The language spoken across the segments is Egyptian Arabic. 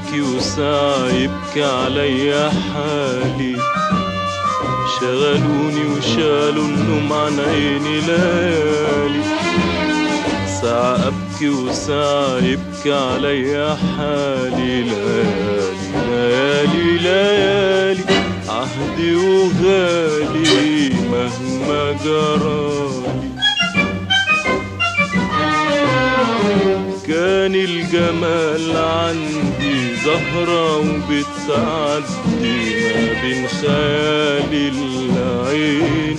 أبكي وساعة يبكي عليا حالي شغلوني وشالوا النوم عن عيني ليالي ساعة أبكي وساعة يبكي عليا حالي ليالي ليالي ليالي عهدي وغالي مهما جرالي كان الجمال عندي زهرة وبتعدي ما بين خيالي العين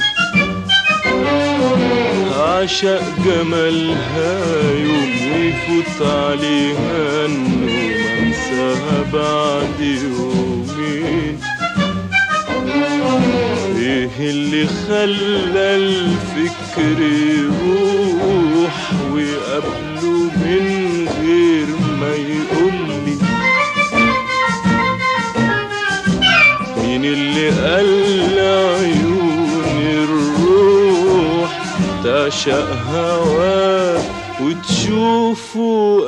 عشق جمالها يوم ويفوت عليها النوم انساها بعد يومين ايه اللي خلى الفكر يروح وقبله من غير ما يقولي مين اللي قال عيون الروح تعشق هواك وتشوفه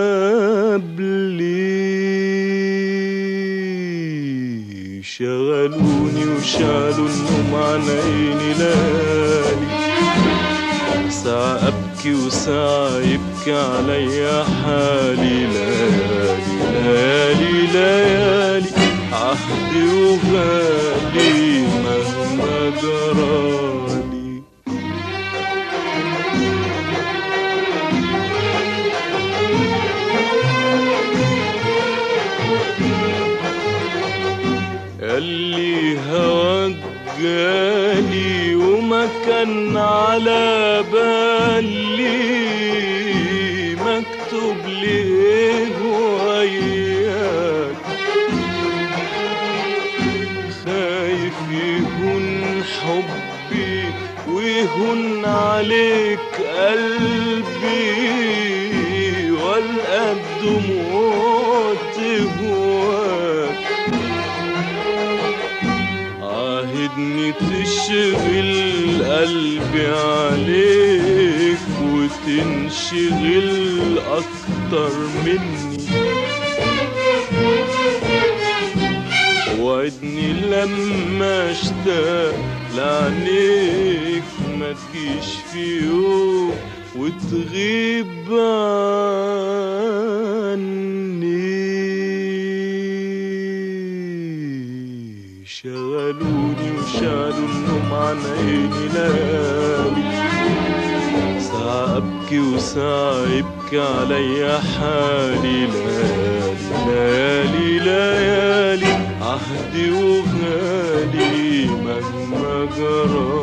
قبلي شغلوني وشالوا النوم عن عيني ليالي ساعة أبكي وساعة يبكي عليا حالي ليالي ليالي ليالي عهدي وغالي مهما جرالي اللي هواك جالي وما كان على بالي مكتوب ليه وياك خايف يهون حبي ويهون عليك قلبي والقى دموعت هواك عاهدني تشغل قلبي عليك وتنشغل اكتر مني وعدني لما اشتاق لعينيك ما تجيش في يوم وتغيب عني شغلوني وشالوا النوم عن عيني ليالي ساعة أبكي وساعة يبكي عليا حالي ليالي ليالي ليالي عهدي وغالي مهما جرى